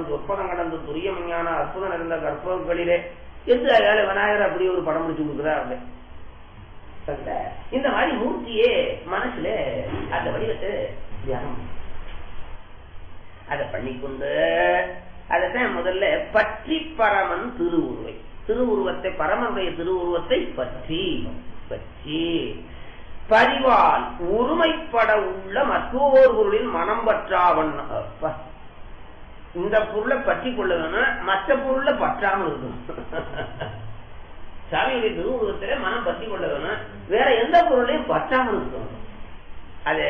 சொற்பதம் கடந்து துரியமையான அற்புதம் இருந்த கற்பங்களிலே என்று அயால விநாயகர் அப்படி ஒரு படம் முடிச்சு கொடுக்குறாரு சரிங்களா? இந்த மாதிரி மூர்த்தியே மனசுல அந்த வடிவத்தை தியானம் பண்ணு. அதை பண்ணிக்கொண்டு அதைத்தான் முதல்ல பற்றி பரமன் திருவுருவை திருவுருவத்தை பரமனுடைய திருவுருவத்தை பற்றி பற்றி பரிவால் ஒருமைப்பட உள்ள மற்றொரு பொருளில் மனம் பற்றாவண்ண அப்பா. இந்த பொருளை பற்றி கொள்ள வேணும் மற்ற பொருளை பற்றாமல் இருக்கணும் சாமியுடைய திருவுருவத்திலே மனம் பற்றி கொள்ள வேணும் வேற எந்த பொருளையும் பற்றாமல் இருக்கணும் அது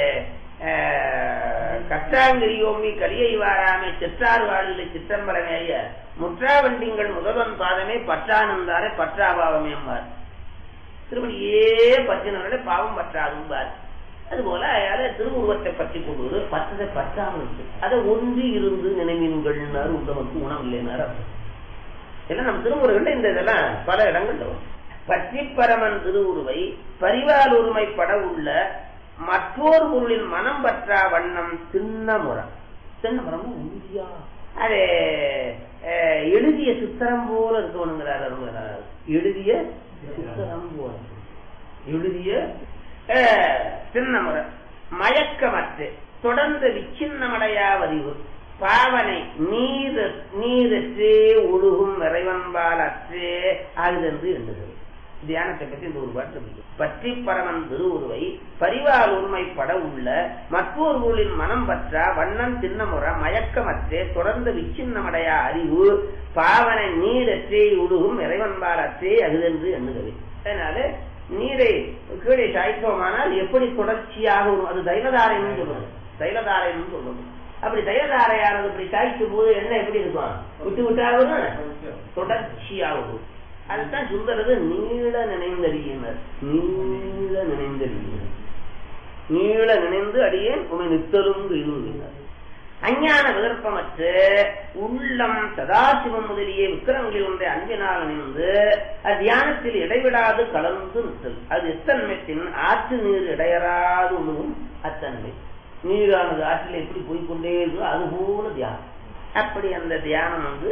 கற்றாங்கிரியோமி கலியை வாராமே சிற்றாறு வாழ்வில் சிற்றம்பலமேய முற்றாவண்டிங்கள் முதல்வன் பாதமே பற்றானந்தாரே பற்றாபாவமே என்பார் திருமணியே பற்றினவர்களே பாவம் பற்றாதும்பார் அதுபோல அயால திருவுருவத்தை பற்றி கொண்டு பற்றதை பற்றாமல் இருக்கு அதை ஒன்றி இருந்து நினைவீன்கள்னாரு உண்டவனுக்கு உணவில்லைனாரு அர்த்தம் எல்லாம் நம்ம திருமுறைகள்ல இந்த இதெல்லாம் பல இடங்கள்ல வரும் பற்றி பரமன் திருவுருவை பரிவால் ஒருமைப்பட உள்ள மற்றொரு பொருளின் மனம் பற்றா வண்ணம் சின்னமுறம் சின்னமுறம் உறுதியா அது அஹ், எழுதிய சித்திரம் போல இருக்கணுங்கிறார் அருமையார். எழுதிய சித்திரம் போல எழுதிய அஹ், சின்னமுறை மயக்கமற்று தொடர்ந்து விச்சின்னமடையா வரிவு பாவனை நீர் நீரற்றே ஒழுகும் இறைவன்பால் அற்றே ஆகுதென்று எண்ணுகிறது தியானத்தை பற்றி இந்த ஒரு பாட்டு இருக்கு. பற்றி பரமன் திருவுருவை பரிவால் உண்மைப்பட உள்ள மற்றொரு ஊரின் மனம் பற்றா வண்ணம் சின்னமுற மயக்கமற்றே தொடர்ந்து விச்சின்னமடையா அறிவு பாவனை நீரற்றே உருகும் இறைவன்பால் அற்றே அகுதென்று எண்ணுகிறது அதனால நீரை கீழே சாய்ப்போமானால் எப்படி தொடர்ச்சியாக வரும்? அது தைலதாரைன்னு சொல்றது தைலதாரைன்னு சொல்றது அப்படி தைலதாரையானது இப்படி சாய்க்கும் போது என்ன எப்படி இருக்கும் விட்டு விட்டா வரும் தொடர்ச்சியாக வரும் அதுதான் சுந்தரது நீள நினைந்தடியினர் நீள நினைந்தடியினர் நீள நினைந்து அடியேன் உமை நித்தலும் கைதுவினர் அஞ்ஞான விகற்பமற்று உள்ளம் சதாசிவம் முதலிய விக்கிரங்களில் ஒன்றை அன்பினால் அணிந்து தியானத்தில் இடைவிடாது கலந்து நிற்றல் அது எத்தன்மைத்தின் ஆற்று நீர் இடையறாது ஒழுகும் அத்தன்மை நீரானது ஆற்றில் எப்படி போய்க்கொண்டே இருக்கோ அது போல தியானம் அப்படி அந்த தியானம் வந்து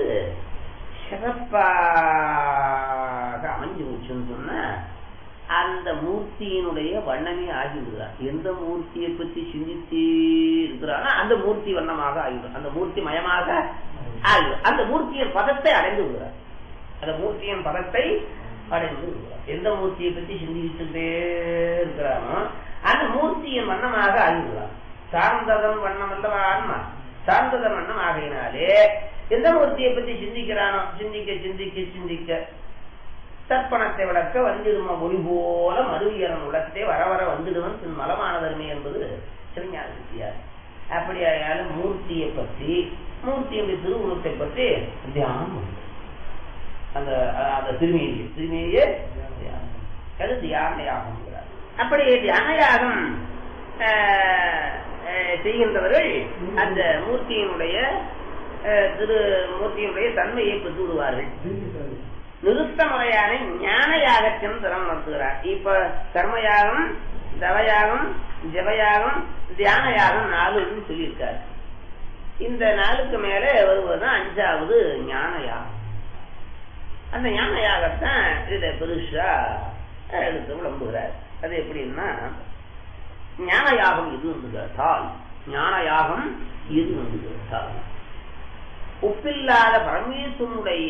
சிறப்பாக அமைஞ்சு போச்சுன்னு சொன்னா அந்த மூர்த்தியினுடைய வண்ணமே ஆகிவிடுகிறார் எந்த மூர்த்தியை பற்றி சிந்தித்து இருக்கிறாரோ அந்த மூர்த்தி வண்ணமாக ஆகிவிடும் அந்த மூர்த்தி மயமாக ஆகிவிடும் அந்த மூர்த்தியின் பதத்தை அடைந்து விடுகிறார் அந்த மூர்த்தியின் பதத்தை அடைந்து விடுகிறார் எந்த மூர்த்தியை பற்றி சிந்திச்சுட்டே இருக்கிறானோ அந்த மூர்த்தியின் வண்ணமாக ஆகிவிடுகிறார் சார்ந்ததன் வண்ணம் அல்லவா ஆன்மா சார்ந்ததன் வண்ணம் ஆகையினாலே எந்த மூர்த்தியை பற்றி சிந்திக்கிறானோ சிந்திக்க சிந்திக்க சிந்திக்க தர்ப்பணத்தை விளக்க வந்திடுமா மொழி போல மறுவியரன் உலகத்தை வர வர வந்துடுவன் பின் மலமானதர்மை என்பது சிவஞான சித்தியார் அப்படியாயாலும் மூர்த்தியை பற்றி மூர்த்தியுடைய திருவுருவத்தை பற்றி தியானம் பண்ணும். அந்த அந்த திருமேனியை திருமேனியே தியானம். அது தியான யாகம்ங்கிறார் அப்படி தியான யாகம் ஆஹ், ஆஹ், செய்கின்றவர்கள் அந்த மூர்த்தியினுடைய ஆஹ், திரு மூர்த்தியினுடைய தன்மையை பெற்று விடுவார்கள் நிருத்தமலையான ஞான யாகத்தின் திறம் நடத்துகிறார் இப்ப கர்மயாகம் தவயாகம் ஜபயாகம் தியான யாகம் நாலுன்னு சொல்லியிருக்காரு இந்த நாளுக்கு மேலே வருவதுதான் அஞ்சாவது ஞான யாகம் அந்த ஞான யாகத்தான் இதை பெருசா எடுத்து விளம்புகிறார் அது எப்படின்னா ஞான யாகம் இது வந்து கேட்டால் ஞான யாகம் இது வந்து கேட்டால் ஒப்பில்லாத பரமேஸ்வரனுடைய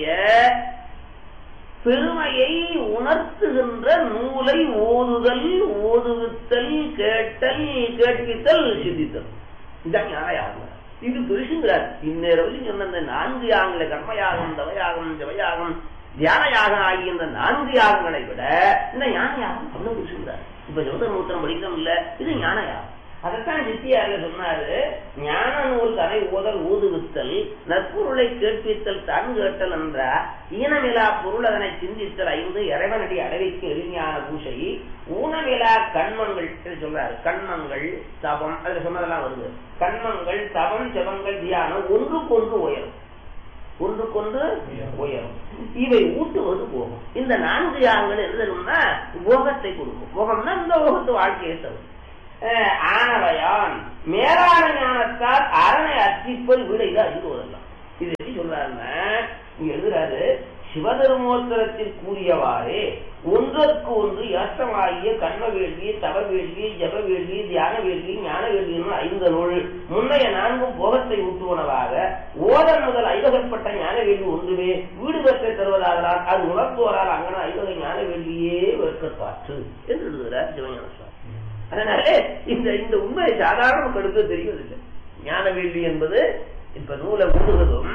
பெருமையை உணர்த்துகின்ற நூலை ஓதுதல் ஓதுவித்தல் கேட்டல் கேட்பித்தல் சிந்தித்தல் இதான் ஞான யாகம் இது பெருசுங்கிறார் இந்நேரம் சொன்ன இந்த நான்கு யாகங்களை கர்மயாகம் தவயாகம் ஜவயாகம் தியான யாகம் ஆகிய இந்த நான்கு யாகங்களை விட இந்த ஞான யாகம் அவ்வளவு பெருசுங்கிறார் இப்ப ஜோத மூத்திரம் படிக்கிறோம் இல்ல இது ஞான யாகம் அதைத்தான் சித்தியார்ல சொன்னாரு ஞான நூல் கதை ஓதல் ஊதுவித்தல் நற்பொருளை கேட்பித்தல் தான் கேட்டல் என்றா ஈனமிலா பொருள் அதனை சிந்தித்தல் ஐந்து இறைவனடி அடவிக்கு எளிமையான பூசை ஊனமிலா கண்மங்கள் இது சொல்றாரு கண்மங்கள் தபம் அதுல சொன்னதெல்லாம் வருது கண்மங்கள் தபம் ஜபங்கள் தியானம் ஒன்றுக்கொன்று உயரும் ஒன்றுக்கொண்டு உயரும் இவை ஊட்டுவது போகும் இந்த நான்கு யாகங்கள் எழுதணும்னா போகத்தை கொடுக்கும் போகம்னா இந்த போகத்து வாழ்க்கையை தரும் அஹ் ஆனவையான் மேலான ஞானத்தால் அரணை அர்ச்சிப்பல் வீடு இது அறிந்துவதெல்லாம் இது எப்படி சொல்றாருன்னா இங்க எழுதுறாரு சிவதர்மோத்தரத்தில் கூறியவாறே ஒன்றற்கு ஒன்று ஏற்றமாகிய கர்ம வேள்வி தவ வேள்வி ஜப வேள்வி தியான வேள்வி ஞான வேள்வி என்னும் ஐந்து நூல் முன்னைய நான்கும் போகத்தை ஊட்டுவனவாக ஓதல் முதல் ஐதகப்பட்ட ஞான வேள்வி ஒன்றுமே வீடு பெற்றை தருவதாகலாம் அது உணர்த்துவரால் அங்கன ஐதக ஞான வேள்வியே வெட்கப்பாற்று என்று எழுதுகிறார் சிவஞான சுவாமி அதனால இந்த இந்த உண்மை சாதாரண மக்களுக்கு தெரிவதில்லை ஞான வேள்வி என்பது இப்ப நூலை ஊடுவதும்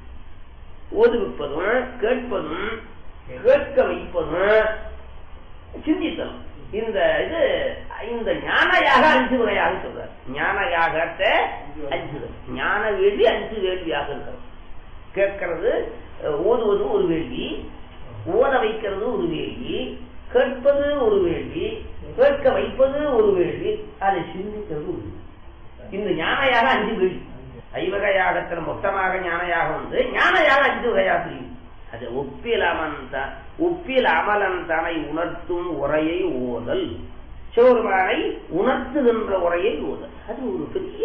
ஓதுவிப்பதும் கேட்பதும் கேட்க வைப்பதும் சிந்தித்தலும் இந்த இது இந்த ஞானயாக அஞ்சு வகையாக சொல்றார் ஞானயாகத்தை அஞ்சு வகை. ஞான வேள்வி அஞ்சு வேள்வியாக இருக்கிறது கேட்கறது அஹ், ஓதுவது ஒரு வேள்வி ஓத வைக்கிறது ஒரு வேள்வி கேட்பது ஒரு வேள்வி கேட்க வைப்பது ஒரு வேள்வி அதை சிந்திக்கிறது ஒரு வேள்வி. இந்த ஞானயாக அஞ்சு வேள்வி ஐவகை யாகத்துல மொத்தமாக ஞானயாக வந்து ஞானயாக அஞ்சு வகையாக பிரியும் அது ஒப்பில் அமந்த ஒப்பில் அமலன் தனை உணர்த்தும் உரையை ஓதல் சிவபெருமானை உணர்த்துகின்ற உரையை ஓதல் அது ஒரு பெரிய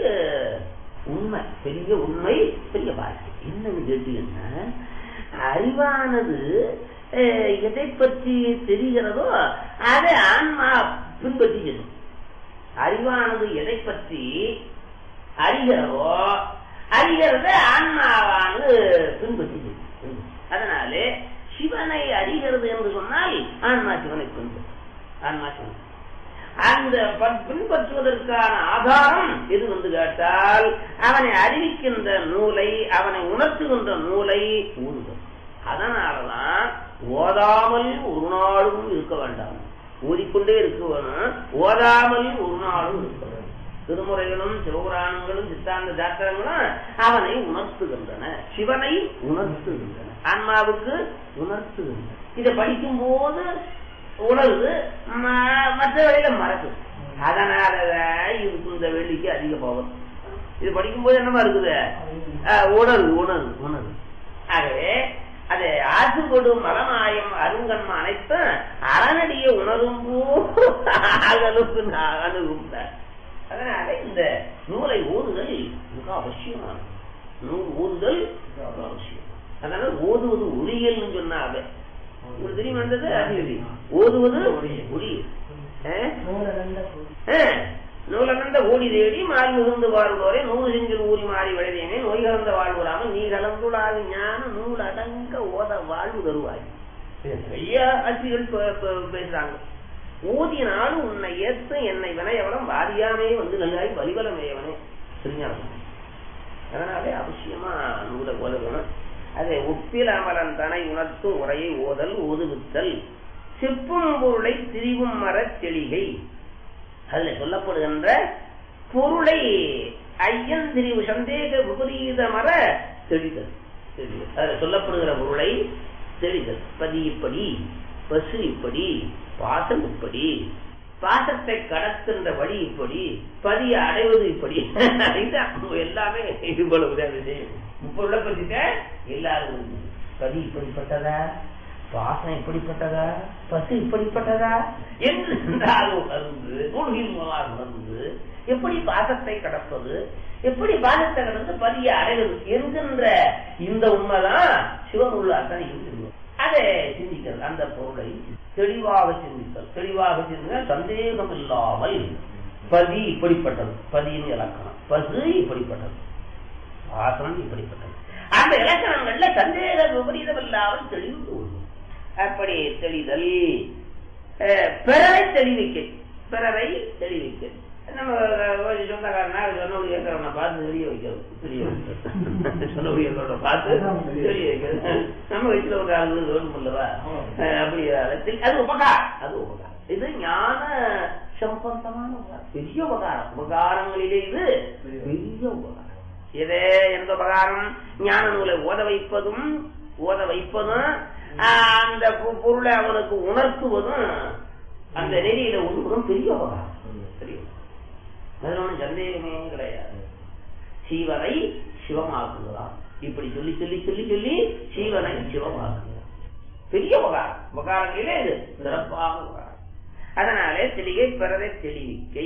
உண்மை பெரிய உண்மை பெரிய பாக்கியம் என்னன்னு கேட்டீங்கன்னா அறிவானது அஹ், எதை பற்றி தெரிகிறதோ அதை ஆன்மா பின்பற்றி செல்லும் அறிவானது எதை பற்றி அறிகிறதோ அறிகிறத ஆன்மாவானது பின்பற்றி செல்லும். அதனாலே சிவனை அறிகிறது என்று சொன்னால் ஆன்மா சிவனை பின்பற்றும் ஆன்மா சிவனை அந்த ப- பின்பற்றுவதற்கான ஆதாரம் எது வந்து கேட்டால் அவனை அறிவிக்கின்ற நூலை அவனை உணர்த்துகின்ற நூலை ஊதுதல் அதனாலதான் ஓதாமல் ஒரு நாளும் இருக்க வேண்டாம் ஓதிக்கொண்டே இருக்க வேணும் ஓதாமல் ஒரு நாளும் இருக்க வேண்டும் திருமுறைகளும் சிவபுராணங்களும் சித்தாந்த சாத்திரங்களும் அவனை உணர்த்துகின்றன சிவனை உணர்த்துகின்றன ஆன்மாவுக்கு உணர்த்துகின்றன இதை படிக்கும் போது உணர்வு ம- மற்ற வேலையில மறக்குது அதனாலதான் இதுக்கு இந்த வெள்ளிக்கு அதிக போகும் இது படிக்கும்போது என்னமா இருக்குது அஹ், உணர்வு உணர்வு உணர்வு ஆகவே அது ஆற்று கொடும் மலமாயம் அருங்கன்ம அனைத்தும் அறநடிய உணரும் அகலுக்கு அணுகும்பார் அதனால இந்த நூலை ஓதுதல் மிக அவசியமானது நூல் ஓதுதல் மிக அவசியம் அதனால ஓதுவது ஒளியல்னு சொன்னாங்க உங்களுக்கு தெரியும் வந்தது அறிவியல் ஓதுவது ஒளியல் நூலகந்த ஓடி தேடி மாறி மிகுந்து வாழ்வோரே நூறு செஞ்சில் ஊறி மாறி விளைதேனே நோய் கலந்த வாழ்வுறாமல் நீ கலந்துடாது ஞான நூல் அடங்க ஓத வாழ்வு தருவாய் இது நிறைய ஆட்சிகள் பே- பே- பேசுறாங்க ஊதினாலும் உன்னை ஏத்து என்னை வினையவனம் வாரியாமே வந்து நல்லாய் வலிவலமேயவனே திருஞானம் அதனாலே அவசியமா நூலை ஓதணும் அதை ஒப்பில் அமரன் தனை உணர்த்தும் உரையை ஓதல் ஓதுவித்தல் செப்பும் பொருளை திரிவும் மரத் தெளிகை அதுல சொல்லப்படுகின்ற பொருளை ஐயன் திரிவு சந்தேக விபரீத மர தெளிதல் தெளிதல். அதுல சொல்லப்படுகிற பொருளை தெளிதல் பதி இப்படி பசு இப்படி பாசம் இப்படி பாசத்தை கடத்துகின்ற வழி இப்படி பதிய அடைவது இப்படி இதுதான் எல்லாமே இவ்வளவு தான் விஷயம் பொருளை பத்திட்ட எல்லாரும் பதி இப்படிப்பட்டதா பாசம் இப்படிப்பட்டதா பசு இப்படிப்பட்டதா என்று சென்றால் உணர்ந்து நூல்களின் மூலமாக உணர்ந்து எப்படி பாசத்தை கடப்பது எப்படி பாசத்தை கடந்து பதிய அடைவது என்கின்ற இந்த உண்மைதான் சிவன் உள்ளாதான் இருக்கிறது அதை சிந்திக்கிறது அந்த பொருளை தெளிவாக சிந்தித்தல் தெளிவாக சிந்திக்க சந்தேகம் இல்லாமல் பதி இப்படிப்பட்டது பதியின் இலக்கணம் பசு இப்படிப்பட்டது பாசம் இப்படிப்பட்டது அந்த இலக்கணங்கள்ல சந்தேக விபரீதம் இல்லாமல் தெளிவு உண்டு. அப்படி தெளிதல் அஹ், பிறரை தெளிவிக்க பிறரை தெளிவிக்க நம்ம ஒரு சொந்தக்காரனா சொன்னபடி கேட்கறவனை பார்த்து தெரிய வைக்கிறது தெரிய வைக்கிறது சொன்னபடி இருக்கிறவனை பார்த்து தெரிய வைக்கிறது நம்ம வயசுல ஒரு ஆளு வேணும் இல்லவா அஹ், அப்படி அது அது உபகாரம் அது உபகாரம் இது ஞான சம்பந்தமான உபகாரம் பெரிய உபகாரம் உபகாரங்களிலே இது பெரிய உபகாரம் இதே எந்த உபகாரம் ஞான நூலை ஓத வைப்பதும் ஓத வைப்பதும் ஆஹ், அந்த பொ- பொருளை அவனுக்கு உணர்த்துவதும் அந்த நெறியில ஒன்றும் பெரிய உபகாரம் பெரிய உபகாரம். அதுல ஒண்ணும் சந்தேகமே கிடையாது சீவனை சிவமாக்குகிறான் இப்படி சொல்லி சொல்லி சொல்லி சொல்லி சீவனை சிவமாக்குகிறான் பெரிய உபகாரம் உபகாரங்களிலே இது சிறப்பான உபகாரம் அதனாலே தெளிகை பிறரை தெளிவிக்கை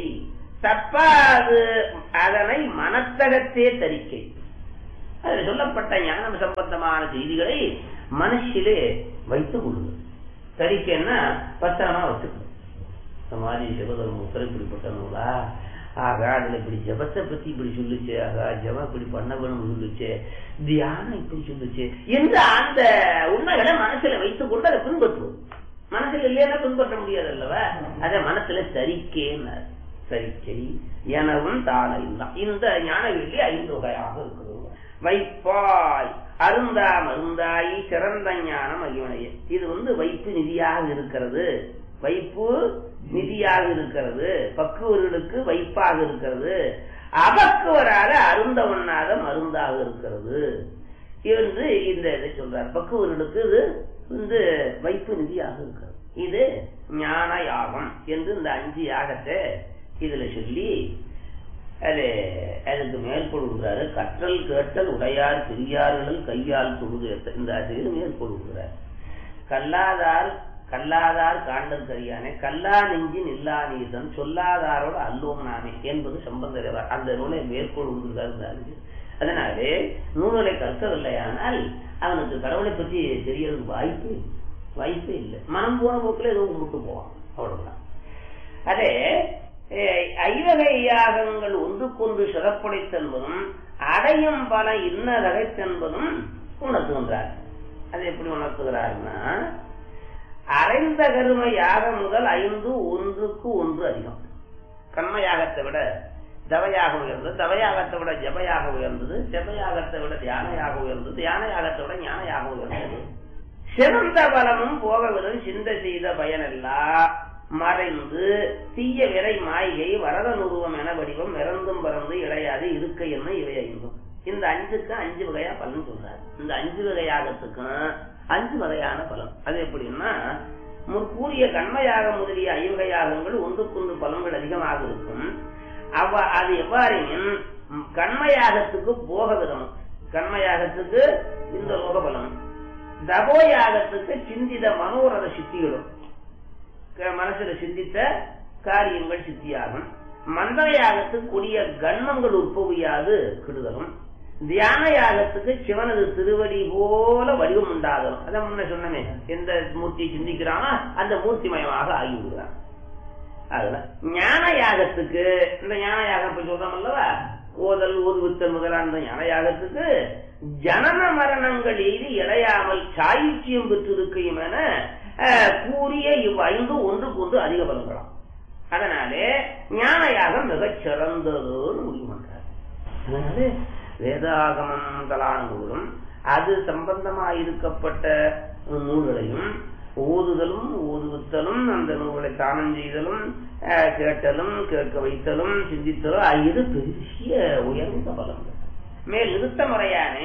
தப்பாது அதனை மனத்தகத்தே தரிக்கை அதில் சொல்லப்பட்ட ஞானம் சம்பந்தமான சம்பந்தமான செய்திகளை மனசிலே வைத்துக் கொள்ளுங்கள் தரிக்கன்னா பத்திரமா வச்சுக்கணும் சமாதி ஜபதர்ம உத்தர இப்படிப்பட்ட நூலா ஆகா அதுல இப்படி ஜபத்தை பத்தி இப்படி சொல்லுச்சு ஆகா ஜபம் இப்படி பண்ண வேணும்னு சொல்லுச்சு தியானம் இப்படி சொல்லுச்சு என்று அந்த உண்மைகளை மனசுல வைத்துக் கொண்டு அதை பின்பற்றுவோம் மனசுல இல்லையா பின்பற்ற முடியாது அல்லவா அத மனசுல சரிக்கேன்னார் சரிக்கை எனவும் தான இந்த ஞான வெள்ளி ஐந்து வகையாக இருக்கிறது வைப்பாய் அருந்தா மருந்தாயி சிறந்த ஞானம் மகிமனைய இது வந்து வைப்பு நிதியாக இருக்கிறது வைப்பு நிதியாக இருக்கிறது பக்குவர்களுக்கு வைப்பாக இருக்கிறது அபக்குவராக அருந்த உண்ணாத மருந்தாக இருக்கிறது என்று இந்த இதை சொல்றார் பக்குவர்களுக்கு இது வந்து வைப்பு நிதியாக இருக்கிறது இது ஞான யாகம் என்று இந்த அஞ்சு யாகத்தை இதுல சொல்லி அது அதுக்கு மேற்கொள்கிறாரு கற்றல் கேட்டல் உடையார் பெரியார்கள் கையால் தொழுது இந்த ஆசிரியர் மேற்கொள்கிறார் கல்லாதார் கல்லாதார் காண்டல் கரியானே கல்லா நெஞ்சின் இல்லா நீசன் சொல்லாதாரோட அல்லோம் நாமே என்பது சம்பந்தர் அந்த நூலை மேற்கொள்கிறார் இந்த அறிஞர் அதனாலே நூல்களை கற்கவில்லையானால் அவனுக்கு கடவுளை பற்றி தெரியறதுக்கு வாய்ப்பு வாய்ப்பே இல்லை மனம் போன போக்கில் ஏதோ கும்பிட்டு போவான் அவ்வளவுதான் அதே ஐவகை யாகங்கள் ஒன்றுக்கொன்று சிறப்புடைத்தென்பதும் அடையும் பல இன்னதகைத்தென்பதும் உணர்த்துகின்றார் அது எப்படி உணர்த்துகிறார்னா அரைந்த கரும யாகம் முதல் ஐந்து ஒன்றுக்கு ஒன்று அதிகம் கர்ம யாகத்தை விட தவயாக உயர்ந்தது தவயாகத்தை விட ஜபயாக உயர்ந்தது ஜபயாகத்தை விட தியானயாக உயர்ந்தது தியானயாகத்தை விட ஞானயாக உயர்ந்தது சிறந்த பலமும் போகவிடும் சிந்த செய்த பயனெல்லாம் மறைந்து தீய விரை மாய்கை வரத நுருவம் என வடிவம் இறந்தும் பறந்து இடையாது இருக்க என்ன இவை ஐந்தும் இந்த அஞ்சுக்கு அஞ்சு வகையா பலன் சொல்றாரு இந்த அஞ்சு வகையாகத்துக்கும் அஞ்சு வகையான பலன் அது எப்படின்னா முற்கூறிய கண்மையாக முதலிய ஐவகை யாகங்கள் ஒன்றுக்கொன்று பலன்கள் அதிகமாக இருக்கும் அவ அது எவ்வாறெனின் கண்மயாகத்துக்கு போக விதம் கண்மயாகத்துக்கு இந்த லோக பலம் தபோயாகத்துக்கு சிந்தித மனோரத சித்திகளும் மனசுல சிந்தித்த காரியங்கள் சித்தியாகும் மந்திரயாகத்துக்கு கொடிய கண்மங்கள் உற்பவியாது கெடுதலும் தியான யாகத்துக்கு சிவனது திருவடி போல வடிவம் உண்டாகும் அதான் முன்ன சொன்னமே எந்த மூர்த்தி சிந்திக்கிறானோ அந்த மூர்த்திமயமாக ஆகிவிடுறான் அதுதான் ஞான யாகத்துக்கு இந்த ஞான யாகம் இப்ப சொல்றோம் அல்லவா ஓதல் ஓதுவித்தல் முதலான ஞான யாகத்துக்கு ஜனன மரணங்கள் எய்தி இடையாமல் சாயுச்சியம் பெற்றிருக்கையும் என கூறிய இவ் ஐந்து ஒன்றுக்கு ஒன்று அதிக பலங்களாம் அதனாலே ஞான யாகம் மிகச் சிறந்ததுன்னு முடிவு பண்றார் அதனால வேதாகமம் முதலான நூலும் அது சம்பந்தமாயிருக்கப்பட்ட நூல்களையும் ஓதுதலும் ஓதுவித்தலும் அந்த நூல்களை தானம் செய்தலும் கேட்டலும் கேட்க வைத்தலும் சிந்தித்தலும் இது பெரிய உயர்ந்த பலங்கள் மேல் நிறுத்த முறையான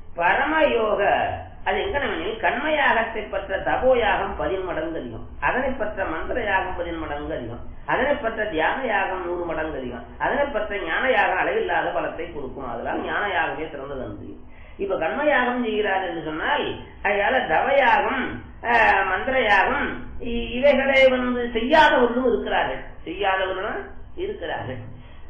பரமயோக அது எங்கனவெனில் கண்மயாகத்தை பற்ற தபோயாகம் பதின்மடங்கு அதிகம் அதனை பற்ற மந்திர யாகம் பதின்மடங்கு அதிகம் அதனை பற்ற தியான யாகம் நூறு மடங்கு அதிகம் அதனை பற்ற ஞான யாகம் அளவில்லாத பலத்தை கொடுக்கும் அதனால் ஞான யாகமே சிறந்தது அன்று இப்ப கண்மயாகம் செய்கிறார் என்று சொன்னால் அதனால தவயாகம் மந்திர யாகம் இவைகளை வந்து செய்யாதவர்களும் இருக்கிறார்கள் செய்யாதவர்களும் இருக்கிறார்கள்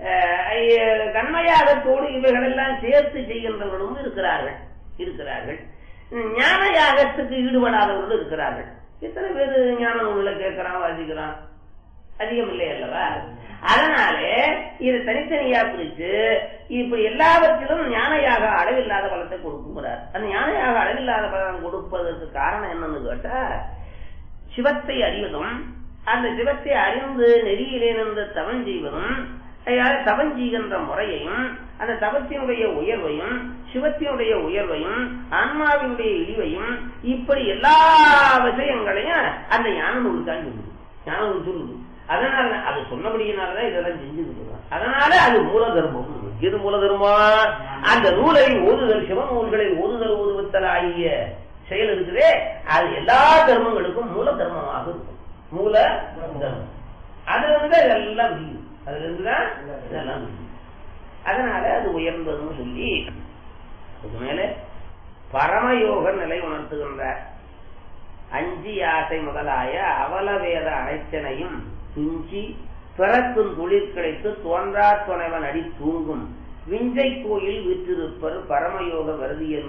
கண்மயாகத்தோடு இவைகளெல்லாம் சேர்த்து செய்கின்றவர்களும் இருக்கிறார்கள் இருக்கிறார்கள் ஞான யாகத்துக்கு ஈடுபடாதவர்களும் இருக்கிறார்கள் எத்தனை பேர் ஞான நூல்களை கேட்கிறான் வாசிக்கிறான் அதிகம் இல்லை அல்லவா அதனாலே இது தனித்தனியா பிரிச்சு இப்படி எல்லாவற்றிலும் ஞானையாக அளவில்லாத பலத்தை கொடுக்குங்கிறார் அந்த ஞானையாக அளவில்லாத பலன் கொடுப்பதற்கு காரணம் என்னன்னு கேட்டா சிவத்தை அறிவதும் அந்த சிவத்தை அறிந்து நெறியிலே நின்று தவம் செய்வதும் தவம் செய்கின்ற முறையையும் அந்த தவத்தினுடைய உயர்வையும் சிவத்தினுடைய உயர்வையும் ஆன்மாவினுடைய இழிவையும் இப்படி எல்லா விஷயங்களையும் அந்த ஞான நூல் தான் சொல்லுது ஞான நூல் சொல்லுது அதனால அது சொன்னபடியினாலதான் இதெல்லாம் செஞ்சுட்டு அதனால அது மூல தர்மம் எது மூல தர்மம் அந்த நூலை ஓதுதல் சிவ நூல்களை ஓதுதல் ஓதுவத்தல் ஆகிய செயல் இருக்குதே அது எல்லா தர்மங்களுக்கும் மூல தர்மமாக இருக்கும் மூல தர்மம் அதுல இருந்து இதெல்லாம் முடியும் அதுல இருந்துதான் இதெல்லாம் முடியும் அதனால அது உயர்ந்ததுன்னு சொல்லி அதுக்கு மேல பரமயோக நிலை உணர்த்துகின்றார் அஞ்சி ஆசை முதலாய அவலவேத அனைத்தனையும் துஞ்சி பிறக்கும் துளிர் கிடைத்து தோன்றா துணைவன் அடி தூங்கும் விஞ்சை கோயில் விற்றிருப்பர் பரமயோக வருதியன்மை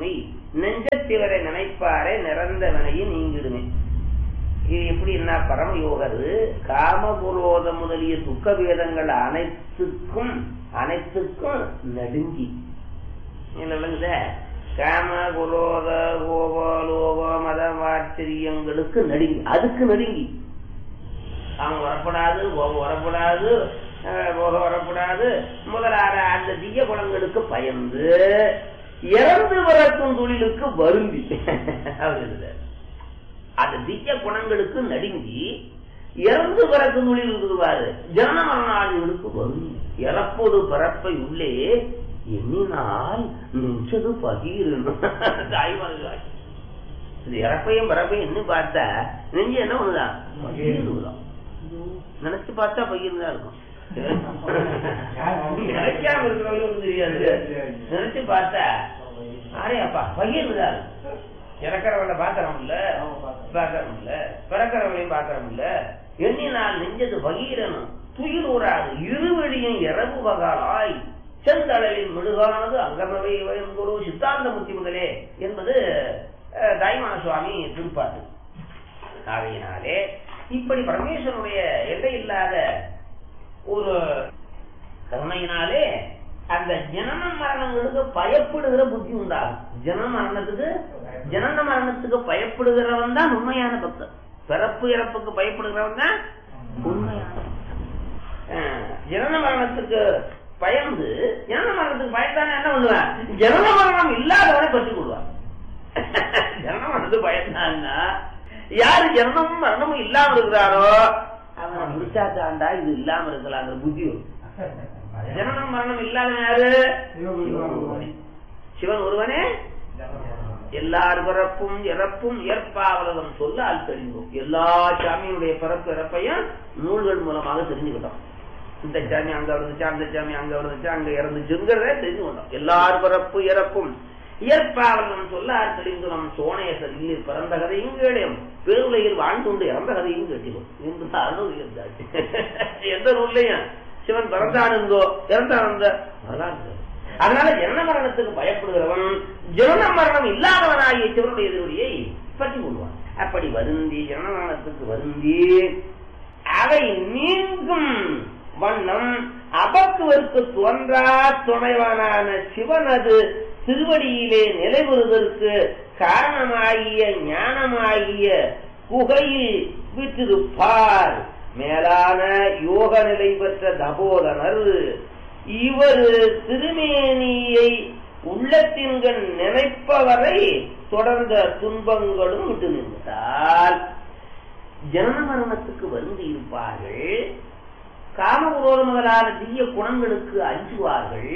நெஞ்சத்திவரை நினைப்பாரே நிறந்த வினையை நீங்கிடுமே இது எப்படின்னா பரமயோகர் காமபுரோத முதலிய துக்க வேதங்கள் அனைத்துக்கும் அனைத்துக்கும் நடுங்கி விளங்குத காம குரோத கோப லோக மதமாச்சரியங்களுக்கு நடுங்கி அதுக்கு நடுங்கி அவங்க வரப்படாது கோபம் வரப்படாது அஹ், போகம் வரப்படாது முதலான அந்த தீய குணங்களுக்கு பயந்து இறந்து வரக்கும் தொழிலுக்கு வருந்தி அவர் எழுதுறார். அந்த தீய குணங்களுக்கு நடுங்கி இறந்து பிறக்கும் தொழில் இருக்குவாரு ஜன மரணாளிகளுக்கு வருந்தி இறப்போது பிறப்பை உள்ளே எண்ணினால் நெஞ்சது பகீரணும் தாய்மார்கள் இந்த இறப்பையும் பிறப்பையும் என்ன பார்த்தா நெஞ்சு என்ன பண்ணுதான் பகீருதான் நினைச்சு பார்த்தா பகிர்ந்து தான் இருக்கும் நினைக்காம இருக்கிறவங்களுக்கு தெரியாது நினைச்சு பார்த்தா அரே அப்பா பகிர்ந்துதான் இருக்கும் இறக்கிறவங்கள பாத்திரம் இல்ல பாத்திரம் இல்ல பிறக்கிறவங்களையும் பாத்திரம் இல்ல எண்ணினால் நெஞ்சது பகீரனும் துயில் ஊராது இருவழியும் இரவு பகாலாய் செந்தளவின் மெழுகானது அங்கமவை குரு சித்தாந்தமூர்த்தி முதலே என்பது அஹ், தாய்மான சுவாமி திருப்பாட்டு ஆகையினாலே இப்படி பரமேஸ்வரனுடைய எல்லை இல்லாத ஒரு கருணையினாலே அந்த ஜனன மரணங்களுக்கு பயப்படுகிற புத்தி உண்டாகும் ஜனன மரணத்துக்கு ஜனன மரணத்துக்கு பயப்படுகிறவன் தான் உண்மையான பக்தன் பிறப்பு இறப்புக்கு பயப்படுகிறவன் தான் உண்மையான பக்தன். அஹ், ஜனன மரணத்துக்கு பயந்து ஜனன மரணத்துக்கு பயந்தானே என்ன பண்ணுவான் ஜனன மரணம் இல்லாதவனை பற்றி கொள்வான் ஜனன மரணத்துக்கு பயந்தான்னா யாரு ஜனனமும் மரணமும் இல்லாம இருக்கிறாரோ அவன் முடிச்சாத்தாண்டா இது இல்லாம இருக்கலாங்கிற புத்தி வரும் ஜனனம் மரணம் இல்லாதவன் யாரு சிவன் ஒருவனே. சிவன் ஒருவனே எல்லார் பிறப்பும் இறப்பும் ஏற்பாவலகம் சொல்ல ஆள் தெரிந்தோம் எல்லா சாமியுடைய பிறப்பு இறப்பையும் நூல்கள் மூலமாக தெரிஞ்சுக்கிட்டோம் இந்த சாமி அங்க இருந்துச்சு அந்த சாமி அங்க இருந்துச்சு அங்க இறந்துச்சுங்கிறத தெரிஞ்சு கொண்டோம் எல்லார் பிறப்பு இறப்பும் இயற்பாவலகம் சொல்ல ஆள் தெரிந்தோம் சோனேசர் இல்லை பிறந்த கதையும் கேளையும் பேருலையில் வாழ்ந்துண்டு இறந்த கதையும் கேட்டிடும் என்று அருள் இருந்தாச்சு எந்த நூல்லையும் சிவன் பிறந்தானுங்கோ இறந்தானுங்க வரலாறு அதனால ஜனன மரணத்துக்கு பயப்படுகிறவன் ஜனன மரணம் இல்லாதவனாகிய சிவனுடைய திருவடியை பற்றி கொள்வான் அப்படி வருந்தி ஜனன மரணத்துக்கு வருந்தி அவை நீங்கும் வண்ணம் அபத்துவருக்கு தோன்றா துணைவனான சிவனது திருவடியிலே நிலைபெறுவதற்கு காரணமாகிய ஞானமாகிய குகையில் விட்டிருப்பார் மேலான யோக நிலை பெற்ற தபோதனர் இவர் திருமேனியை உள்ளத்தின்கண் நினைப்பவரை தொடர்ந்த துன்பங்களும் விட்டு நின்றால் ஜனன மரணத்துக்கு வந்து இருப்பார்கள் காமகுரோத முதலான தீய குணங்களுக்கு அஞ்சுவார்கள்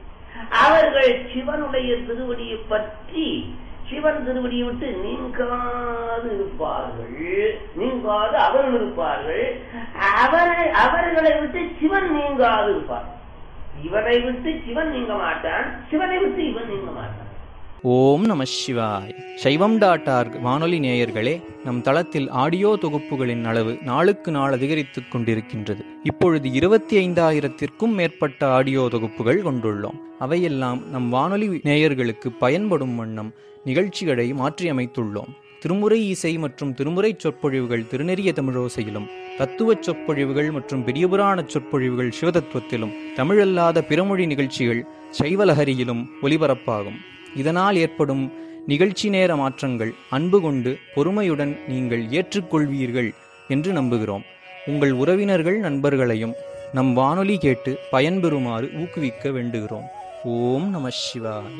அவர்கள் சிவனுடைய திருவடியை பற்றி சிவன் திருவடியை விட்டு நீங்காது இருப்பார்கள் நீங்காது அவர்கள் இருப்பார்கள் அவரை அவர்களை விட்டு சிவன் நீங்காது இருப்பார் இவனை விட்டு சிவன் நீங்க மாட்டான் சிவனை விட்டு இவன் நீங்க மாட்டான் ஓம் நம சிவாய் சைவம் டாட் ஆர்க் வானொலி நேயர்களே நம் தளத்தில் ஆடியோ தொகுப்புகளின் அளவு நாளுக்கு நாள் அதிகரித்துக் கொண்டிருக்கின்றது இப்பொழுது இருபத்தி ஐந்தாயிரத்திற்கும் மேற்பட்ட ஆடியோ தொகுப்புகள் கொண்டுள்ளோம் அவையெல்லாம் நம் வானொலி நேயர்களுக்கு பயன்படும் வண்ணம் நிகழ்ச்சிகளை மாற்றியமைத்துள்ளோம் திருமுறை இசை மற்றும் திருமுறை சொற்பொழிவுகள் திருநெறிய தமிழோசையிலும் தத்துவச் சொற்பொழிவுகள் மற்றும் பெரியபுராண சொற்பொழிவுகள் சிவதத்துவத்திலும் தமிழல்லாத பிறமொழி நிகழ்ச்சிகள் சைவலஹரியிலும் ஒலிபரப்பாகும் இதனால் ஏற்படும் நிகழ்ச்சி நேர மாற்றங்கள் அன்பு கொண்டு பொறுமையுடன் நீங்கள் ஏற்றுக்கொள்வீர்கள் என்று நம்புகிறோம் உங்கள் உறவினர்கள் நண்பர்களையும் நம் வானொலி கேட்டு பயன்பெறுமாறு ஊக்குவிக்க வேண்டுகிறோம் ஓம் நம சிவாய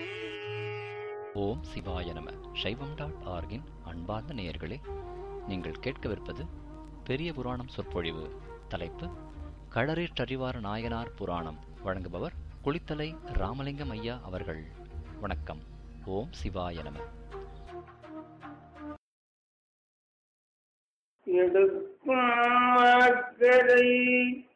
ஓம் சிவாய நம சைவம் டாட் ஆர்கின் அன்பார்ந்த நேயர்களே நீங்கள் கேட்கவிருப்பது பெரிய புராணம் சொற்பொழிவு தலைப்பு களரேற்றறிவார் நாயனார் புராணம் வழங்குபவர் குளித்தலை ராமலிங்கம் ஐயா அவர்கள் வணக்கம் ஓம் சிவாய நம எடுக்கும் அக்கறை